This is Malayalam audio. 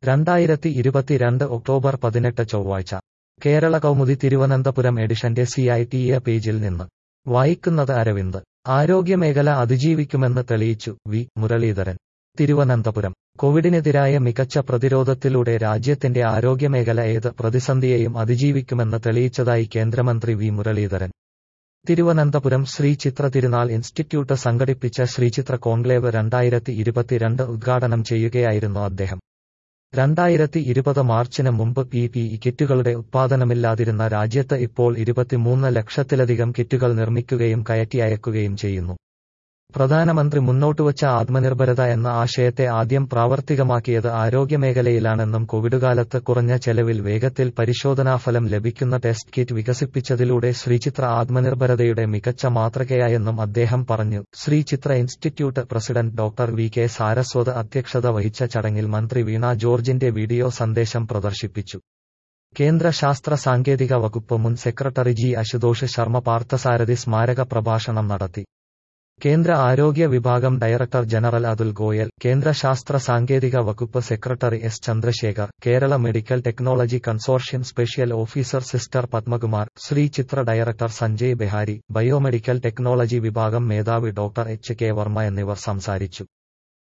രണ്ടായിരത്തി ഇരുപത്തിരണ്ട് ഒക്ടോബർ പതിനെട്ട് ചൊവ്വാഴ്ച കേരള കൗമുദി തിരുവനന്തപുരം എഡിഷന്റെ സി ഐ ടി എ പേജിൽ നിന്ന് വായിക്കുന്നത് അരവിന്ദ് ആരോഗ്യമേഖല അതിജീവിക്കുമെന്ന് തെളിയിച്ചു വി മുരളീധരൻ തിരുവനന്തപുരം കോവിഡിനെതിരായ മികച്ച പ്രതിരോധത്തിലൂടെ രാജ്യത്തിന്റെ ആരോഗ്യമേഖല ഏത് പ്രതിസന്ധിയെയും അതിജീവിക്കുമെന്ന് തെളിയിച്ചതായി കേന്ദ്രമന്ത്രി വി മുരളീധരൻ തിരുവനന്തപുരം ശ്രീ ചിത്ര തിരുനാൾ ഇൻസ്റ്റിറ്റ്യൂട്ട് സംഘടിപ്പിച്ച ശ്രീചിത്ര കോൺക്ലേവ് രണ്ടായിരത്തി ഇരുപത്തിരണ്ട് ഉദ്ഘാടനം ചെയ്യുകയായിരുന്നു അദ്ദേഹം രണ്ടായിരത്തി ഇരുപത് മാർച്ചിന് മുമ്പ് പി പി ഇ കിറ്റുകളുടെ ഉത്പാദനമില്ലാതിരുന്ന രാജ്യത്ത് ഇപ്പോൾ ഇരുപത്തിമൂന്ന് ലക്ഷത്തിലധികം കിറ്റുകൾ നിർമ്മിക്കുകയും കയറ്റി അയക്കുകയും ചെയ്യുന്നു പ്രധാനമന്ത്രി മുന്നോട്ടുവച്ച ആത്മനിർഭരത എന്ന ആശയത്തെ ആദ്യം പ്രാവർത്തികമാക്കിയത് ആരോഗ്യമേഖലയിലാണെന്നും കോവിഡുകാലത്ത് കുറഞ്ഞ ചെലവിൽ വേഗത്തിൽ പരിശോധനാഫലം ലഭിക്കുന്ന ടെസ്റ്റ് കിറ്റ് വികസിപ്പിച്ചതിലൂടെ ശ്രീചിത്ര ആത്മനിർഭരതയുടെ മികച്ച മാതൃകയായെന്നും അദ്ദേഹം പറഞ്ഞു Sree Chitra institute president doctor V K Saraswat അധ്യക്ഷത വഹിച്ച ചടങ്ങിൽ മന്ത്രി വീണ ജോർജിന്റെ വീഡിയോ സന്ദേശം പ്രദർശിപ്പിച്ചു കേന്ദ്ര ശാസ്ത്ര സാങ്കേതിക വകുപ്പ് മുൻ സെക്രട്ടറി ജി അശുതോഷ് ശർമ്മ പാർത്ഥസാരഥി സ്മാരക പ്രഭാഷണം നടത്തി കേന്ദ്ര ആരോഗ്യ വിഭാഗം ഡയറക്ടർ ജനറൽ അതുൽ ഗോയൽ കേന്ദ്ര ശാസ്ത്ര സാങ്കേതിക വകുപ്പ് secretary S Chandrasekhar Kerala medical technology consortium special officer sister Padmakumar Shri Chitra director Sanjay Behari biomedical technology വിഭാഗം മേധാവി ഡോക്ടർ എച്ച് കെ വർമ്മ എന്നിവർ സംസാരിച്ചു